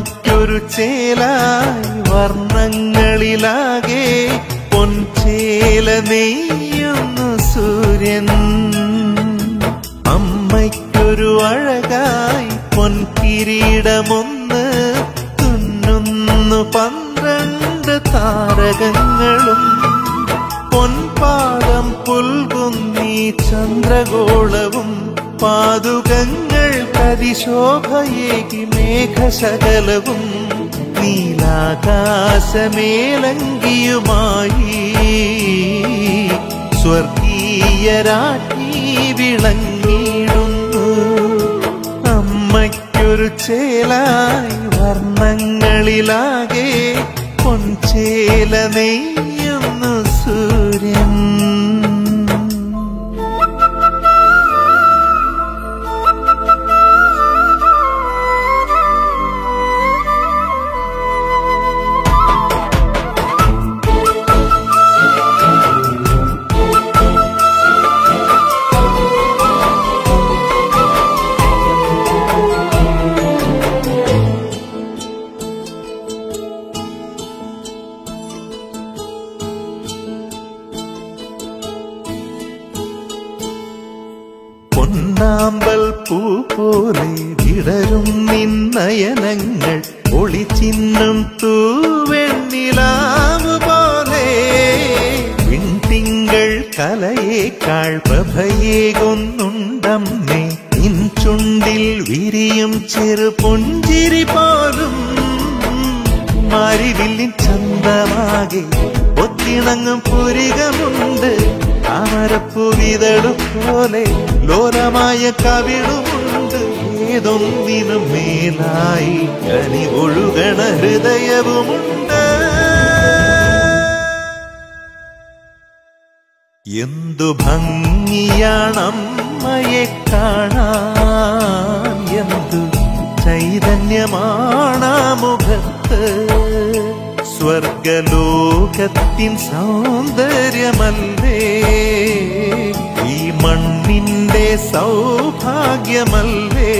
അമ്മയ്ക്കൊരു ചേലായി വർണ്ണങ്ങളിലാകെ പൊൻചേല നെയ്യുന്നു സൂര്യൻ അമ്മയ്ക്കൊരു അഴകായി പൊൻകിരീടമൊന്ന് തുന്നുന്നു പന്ത്രണ്ട് താരകങ്ങളും പൊൻപാദം പുൽകുന്നീ ചന്ദ്രഗോളവും പാതുകങ്ങൾ കരിശോഭയേകി മേഘശകലവും നീലാകാശമേലങ്കിയുമായി സ്വർഗീയരാജ്ഞി വിളങ്ങിയിടുന്നു അമ്മയ്ക്കൊരു ചേലായി വർണ്ണങ്ങളിലാകെ പൊൻചേല നെയ്യുന്നു സൂര്യൻ പൊന്നാമ്പൽ പൂ പോലെ വിടരും നിന്നയനങ്ങൾ ഒളിച്ചിന്നും തൂവെണ്ണിലാവ് പോലെ വിൺതിങ്കൾ കലയേക്കാൾ പ്രഭയേകൊന്നുണ്ടമ്മേ നിൻ ചുണ്ടിൽ വിരിയും ചെറു പുഞ്ചിരി പോലും മാരിവില്ലിൻ ചന്തമാകെ ഒത്തിണങ്ങും പുരികമുണ്ട് താമരപ്പുവിതളു പോലെ ലോലമായ കവിളുമുണ്ട് ഏതൊന്നിനും മേലായി കനി ഒഴുകണ ഹൃദയവുമുണ്ട് എന്തു ഭംഗിയാണമ്മയെ കാണാൻ എന്തു ചൈതന്യമാണാ മുഖത്ത് സ്വർഗലോകത്തിൻ സൗന്ദര്യമല്ലേ ഈ മണ്ണിന്റെ സൗഭാഗ്യമല്ലേ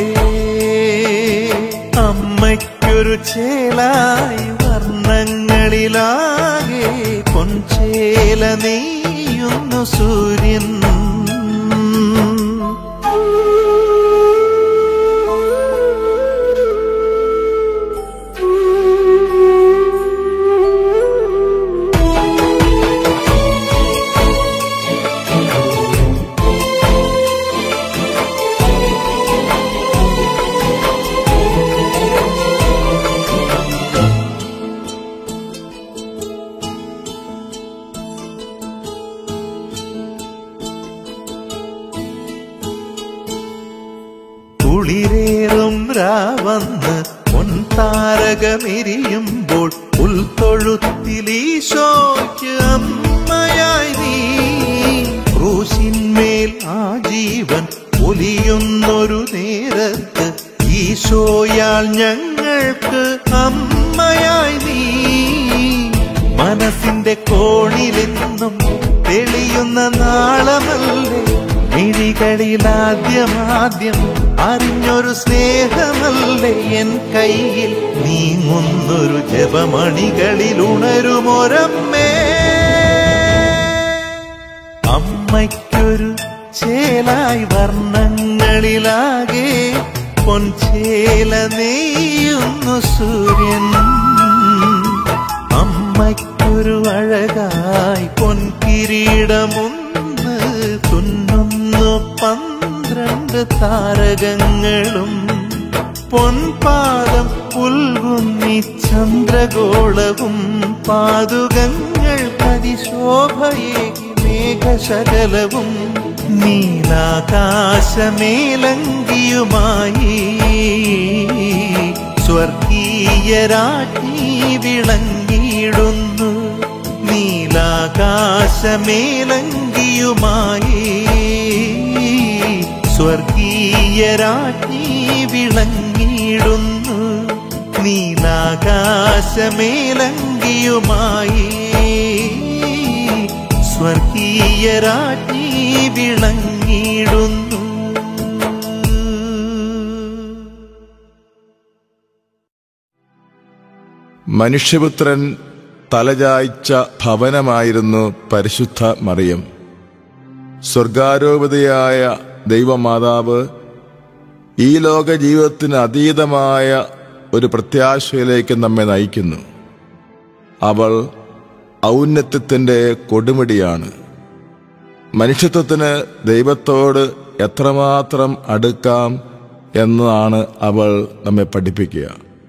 അമ്മയ്ക്കൊരു ചേലായി വർണ്ണങ്ങളിലാകെ പൊൻചേല നെയ്യുന്നു സൂര്യൻ കുളിരേറും രാവന്ന് പൊൻതാരകമെരിയുമ്പോൾ ഉൾത്തൊഴുത്തിലീശോയ്ക്ക് അമ്മയായി നീ ക്രൂശിന്മേൽ ആ ജീവൻ ഒലിയുന്നൊരു നേരത്ത് ഈശോയാൽ ഞങ്ങൾക്ക് അമ്മയായി നീ മനസ്സിന്റെ കോണിലെന്നും തെളിയുന്ന നാളമല്ലേ മിഴികളിലാദ്യമാദ്യം അറിഞ്ഞൊരു സ്നേഹമല്ലേ എൻ കയ്യിൽ നീങ്ങുന്നൊരു ജപമണികളിൽ ഉണരുമൊരമ്മേ അമ്മയ്ക്കൊരു ചേലായി വർണ്ണങ്ങളിലാകെ പൊൻചേല നെയ്യുന്നു സൂര്യൻ അമ്മയ്ക്കൊരു അഴകായി പൊൻകിരീടമൊന്ന് തുന്നുന്നു പന്ത്രണ്ട് താരകങ്ങളും പൊൻപാദം പുൽകുന്നി ചന്ദ്രഗോളവും പാതുകങ്ങൾ പരിശോഭയേകി മേഘശകലവും നീലാകാശമേലങ്കിയുമായി സ്വർഗീയരാജ്ഞി വിളങ്ങിയിടുന്നു നീലാകാശമേലങ്കിയുമായി സ്വർഗീയരാജ്ഞി വിളങ്ങിയിടുന്നു നീലാകാശമേലങ്കിയുമായി സ്വർഗീയരാജ്ഞി വിളങ്ങിയിടുന്നു മനുഷ്യപുത്രൻ തലചായ്ച്ച ഭവനമായിരുന്നു പരിശുദ്ധ മറിയം സ്വർഗാരോപതയായ ദൈവമാതാവ് ഈ ലോക ജീവിതത്തിന് അതീതമായ ഒരു പ്രത്യാശയിലേക്ക് നമ്മെ നയിക്കുന്നു അവൾ ഔന്നത്യത്തിൻ്റെ കൊടുമുടിയാണ് മനുഷ്യത്വത്തിന് ദൈവത്തോട് എത്രമാത്രം അടുക്കാം എന്നതാണ് അവൾ നമ്മെ പഠിപ്പിക്കുക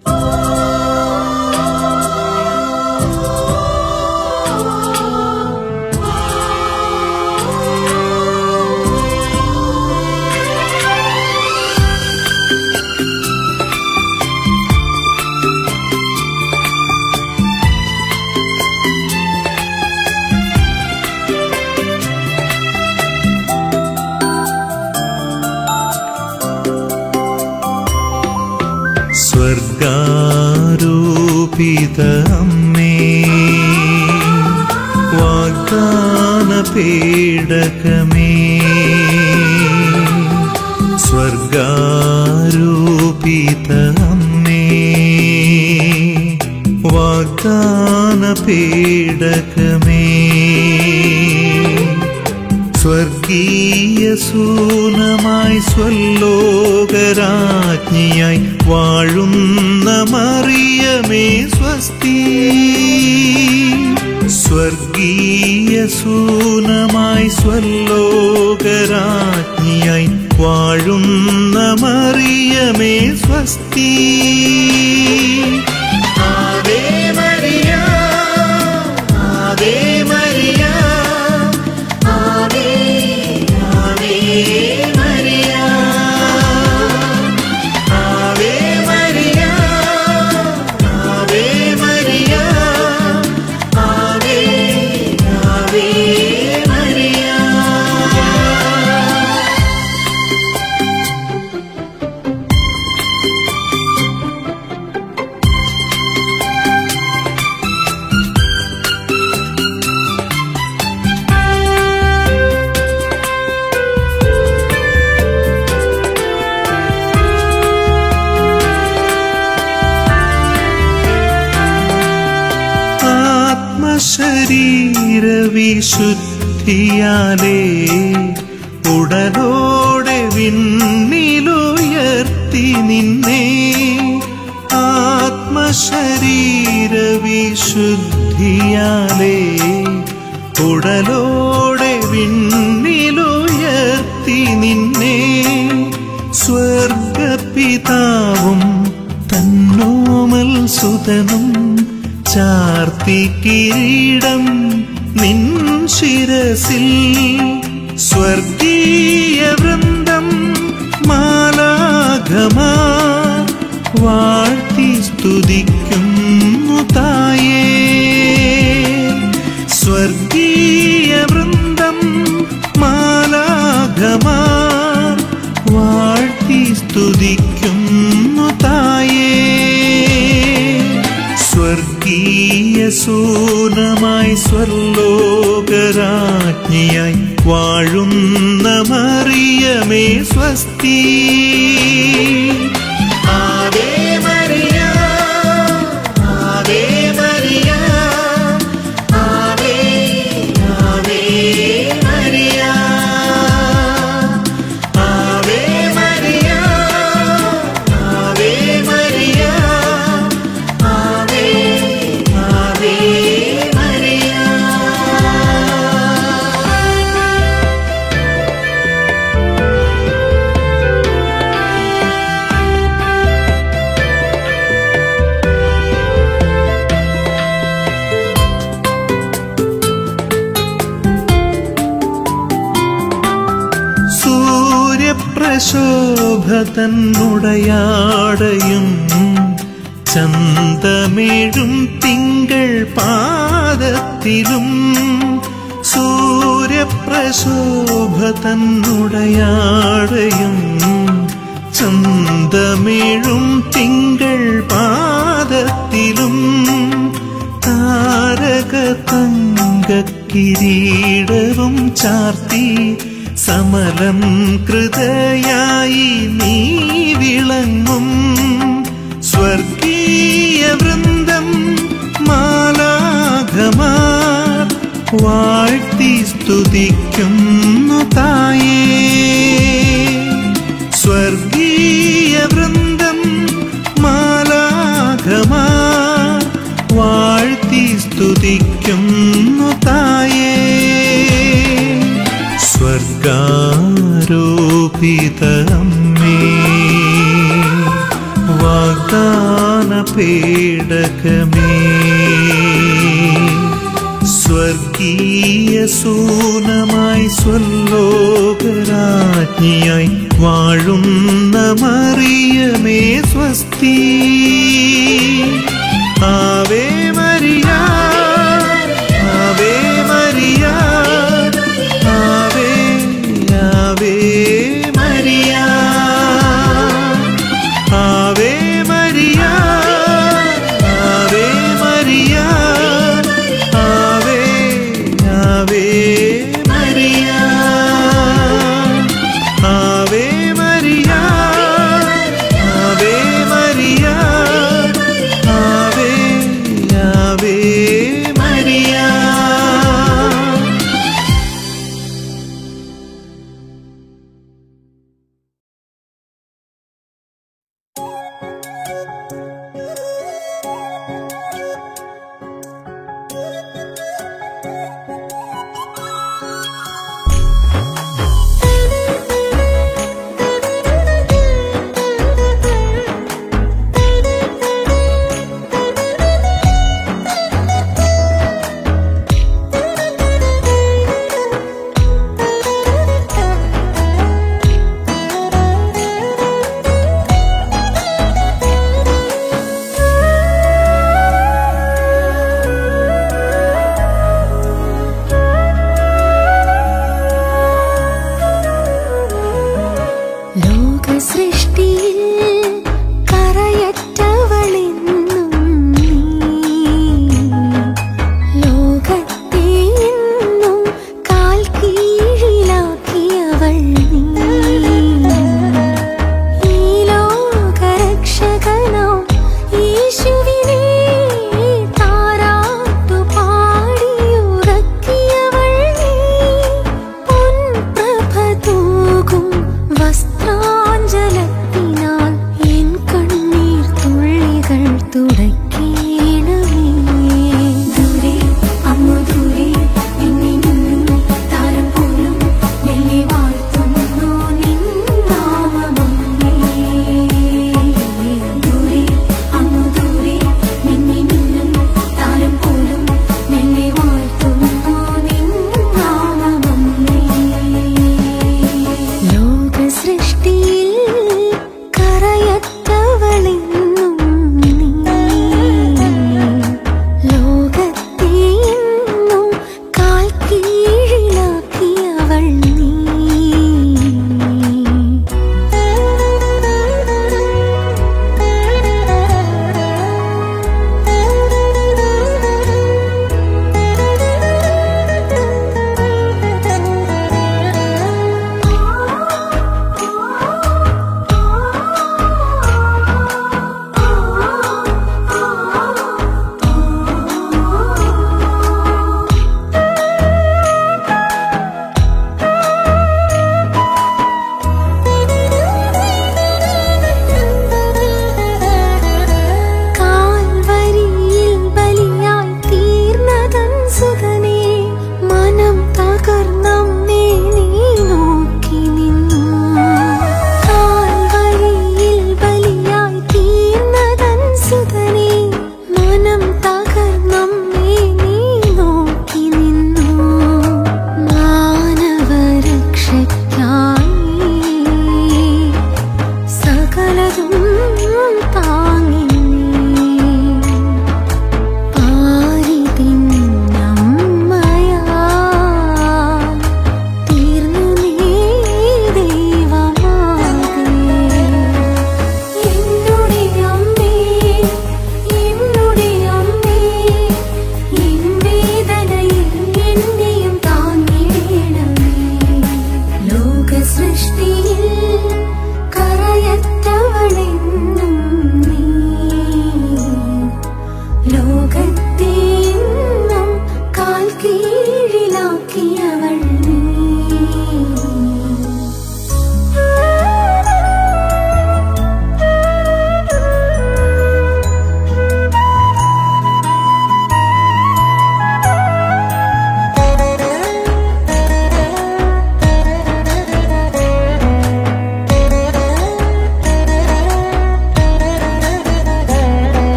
സ്വർഗാരോപിത അമ്മേ വാഗ്ദാന പേടകമേ സ്വർഗാരോപിത അമ്മേ വാഗ്ദാന പേടകമേ സ്വർഗീയ സൂനമായി സ്വല്ലോകരാജ്ഞിയായി വാഴുന്ന മറിയമേ സ്വസ്തി സ്വർഗീയ സൂനമായി സ്വല്ലോകരാജ്ഞിയായി വാഴുന്ന മറിയമേ സ്വസ്തി Ave Maria Ave Maria Ave Ave Maria Ave Maria Ave Maria Ave Ave Maria ആത്മശരീരവിശുദ്ധിയാലേ ഉടലോടെ വിണ്ണിലുയർത്തി നിന്നെ ആത്മശരീരവിശുദ്ധിയാലേ ഉടലോടെ വിണ്ണിലുയർത്തി നിന്നെ സ്വർഗപിതാവും തന്നോമൽ സുതനും ചാർത്തി കിരീടം നിൻ ശിരസിൽ സ്വർഗീയ വൃന്ദം മാലാഘമാ വാഴ്ത്തി സ്തുതിക്കുന്നു തായേ സ്വർഗീയ വൃന്ദം മാലാഘമാ വാഴ്ത്തി സ്തുതിക്കുന്നു തായേ സ്വർഗീയ സൂനമായി സ്വർലോകരാജ്ഞിയായി വാഴുന്ന മറിയമേ സ്വസ്തി Ave Maria Ave Maria Ave Ave Maria Ave Maria Ave Maria Ave Ave Maria സൂര്യപ്രശോഭ തന്നുടയാടയും ചന്തമേഴും തിങ്കൾ പാദത്തിലും സൂര്യപ്രശോഭ തന്നുടയാടയും ചന്തമേഴും തിങ്കൾ പാദത്തിലും താരക തങ്ക കിരീടവും ചാർത്തി സമലം കൃതയായി നീ വിളങ്ങും സ്വർഗീയ വൃന്ദം സ്തുതിക്കുന്നു തായേ സ്വർഗീയ വൃന്ദം മാലാഘമാ വാഴ്ത്തി സ്തുതിക്കുന്നു തായേ സ്വർഗാരോപിത അമ്മേ വാഗ്ദാന പേടകമേ സ്വർഗീയ സൂനമായി സ്വല്ലോകരാജ്ഞിയായി വാഴുന്ന മറിയമേ സ്വസ്തി Ave Maria Ave Maria Ave Ave Maria Ave Maria Ave Maria Ave Ave Maria Ave Maria Ave Maria Ave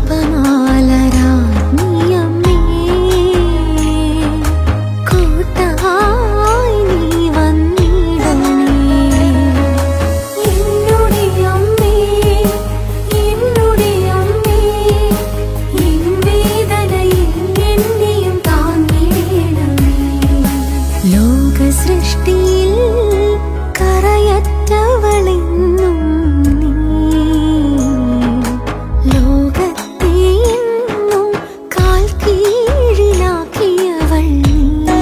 ജപമാലരാജ്ഞിയമ്മേ കൂട്ടായി നീ വന്നിടണേ എന്നുടെ അമ്മേ എന്നുടെ അമ്മേ എൻ വേദനയിൽ എന്നെയും താങ്ങിടണേ ലോക സൃഷ്ടിയിൽ കറയറ്റവളെന്നും നീ ലോകത്തെ എന്നും കാൽ കീഴിലാക്കിയവൾ നീ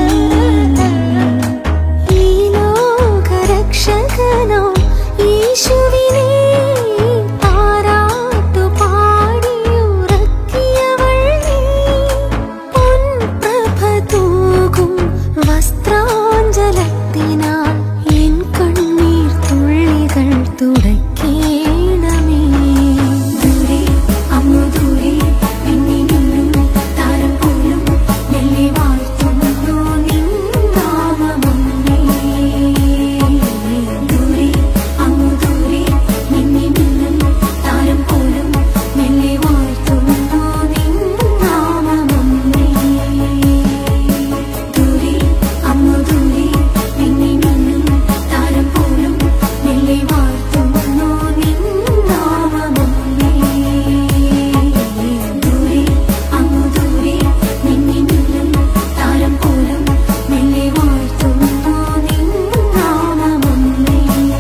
ഈ ലോകരക്ഷകനോ യേശുവിനെ താരാട്ടു പാടിയുറക്കിയവൾ നീ പൊൻപ്രഭ തൂകും വസ്ത്രാഞ്ജലത്തിനാൽ എൻ കണ്ണീർ തുള്ളികൾ തുടയ്ക്കേണമേ ദൂരെ അങ്ങു ദൂരെ പിന്നെ നിന്നും താരം പോലും മെല്ലെ വാഴ്ത്തുന്നു നിൻ നാമമൊന്നേ ദൂരെ അങ്ങു ദൂരെ നിന്നെ നിന്നും താരം പോലും മെല്ലെ വാഴ്ത്തുന്നു നിൻ നാമമൊന്നേ ദൂരെ അങ്ങു ദൂരെ നിന്നെ നിന്നും താരം പോലും മെല്ലെ വാഴ്ത്തുന്നു നിൻ നാമമൊന്നേ ദൂരെ അങ്ങു ദൂരെ നിന്നെ നിന്നും താരം പോലും മെല്ലെ വാഴ്ത്തുന്നു നിൻ നാമമൊന്നേ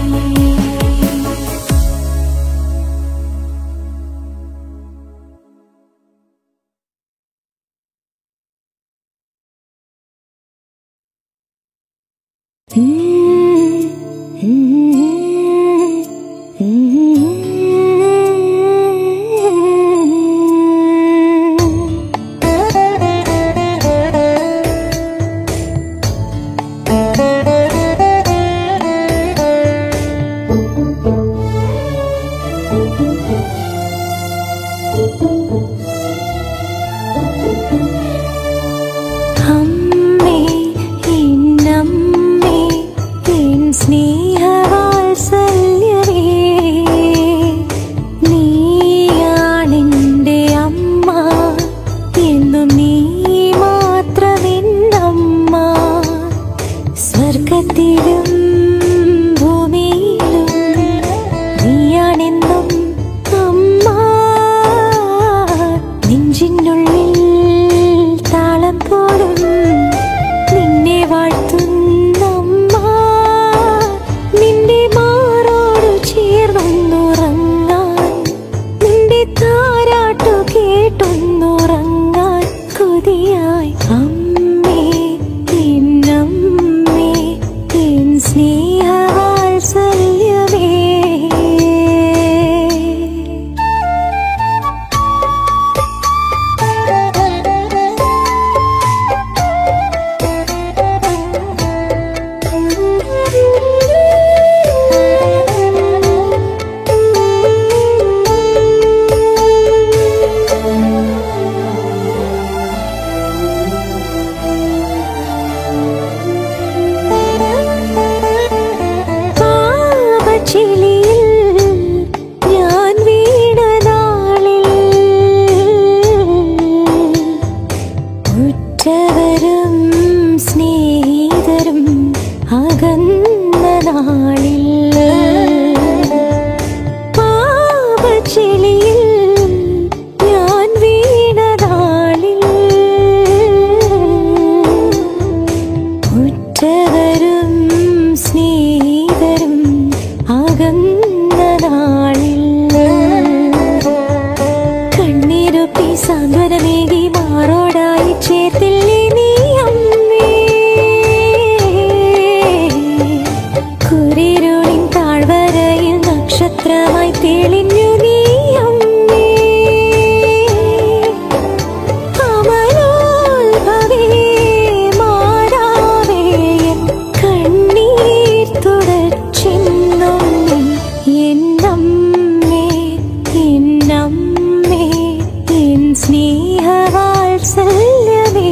അമ്മേ എന്നമ്മേ എൻ സ്നേഹവാത്സല്യമേ നീയാണെൻ്റെ അമ്മ എന്നും നീ മാത്രമെന്നമ്മ സ്വർഗത്തിലും ഭൂമിയിലും നീയാണെന്നും അമ്മ നെഞ്ചിനുള്ളിൽ താളം പോലും നിന്നെ വാഴ്ത്തുന്നമ്മ നിന്റെ മാറോടു ചേർന്നൊന്നുറങ്ങാൻ നിന്റെ താരാട്ടു കേട്ടൊന്നുറങ്ങാൻ കൊതിയായി അമ്മേ എന്നമ്മേ എൻ സ്നേഹവാത്സല്യമേ പാപച്ചിലിയിൽ ഞാൻ വീണ നാളിൽ ഉറ്റവരും സ്നേഹിതരും അകന്ന നാളിൽ പാപച്ചിലിയിൽ ഞാൻ വീണ നാളിൽ ഉറ്റവരും സ്നേഹിതരും അകന്ന നാളിൽ കണ്ണീരൊപ്പി സാന്ത്വനമേകി മാറോടായി ചേർത്തില്ലേ നീ അമ്മേ കുരിരുളിൻ താഴ്വരയിൽ നക്ഷത്രമായി തെളിഞ്ഞു നീ അമ്മേ അമലോത്ഭവേ മാതാവേ എൻ കണ്ണീർ തുടച്ചെന്നും നീ എന്നമ്മേ എന്നമ്മേ എൻ സ്നേഹവാത്സല്യമേ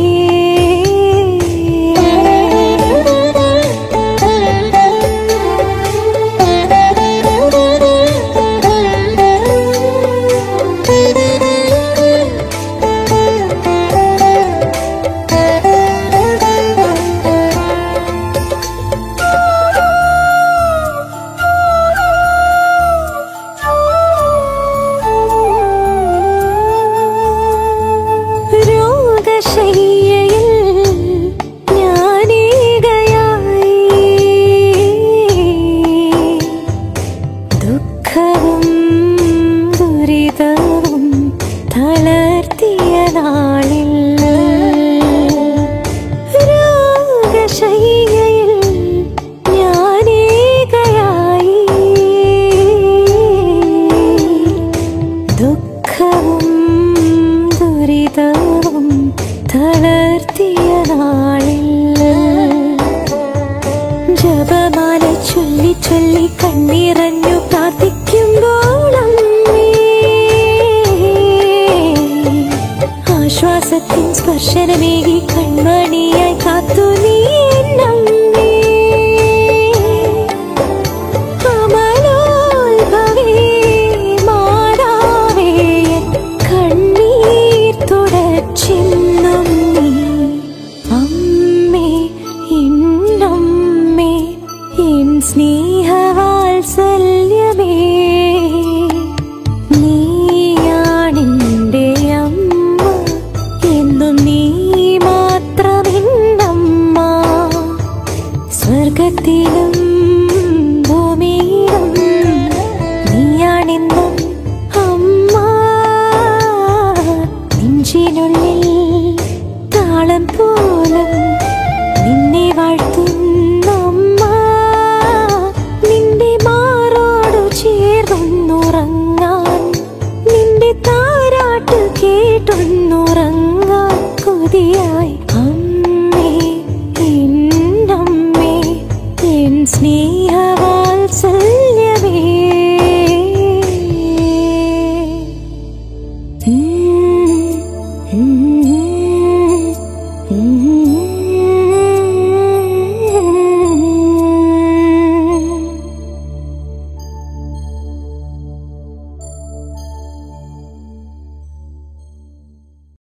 തളർത്തിയ നാളിൽ രോഗശയ്യയിൽ ഞാനേകയായി ദുഃഖവും ദുരിതവും തളർത്തിയ നാളിൽ ജപമാല ചൊല്ലി ചൊല്ലി കണ്ണിറഞ്ഞു പ്രാർത്ഥിക്കുമ്പോൾ അമ്മേ, ആശ്വാസത്തിൻ സ്പർശനമേകി കൺമണിയായി കാത്തു നീ എന്നമ്മേ. അമലോത്ഭവേ, മാതാവേ, എൻ കണ്ണീർ തുടച്ചെന്നും നീ അമ്മേ എന്നമ്മേ എൻ സ്നേഹവാത്സല്യമേ നീയാണെൻ്റെ അമ്മ എന്നും നീ മാത്രമെന്നമ്മ സ്വർഗത്തിലും ഭൂമിയിലും നീയാണെന്നും അമ്മ നെഞ്ചിനുള്ളിൽ താളം പോലും നിന്നെ വാഴ്ത്തുന്നമ്മ നിന്റെ മാറോടു ചേർന്നൊന്നുറങ്ങാൻ നിന്റെ താരാട്ട് കേട്ടൊന്നുറങ്ങാൻ കൊതിയായി അമ്മേ എന്നമ്മേ എൻ സ്നേഹവാത്സല്യമേ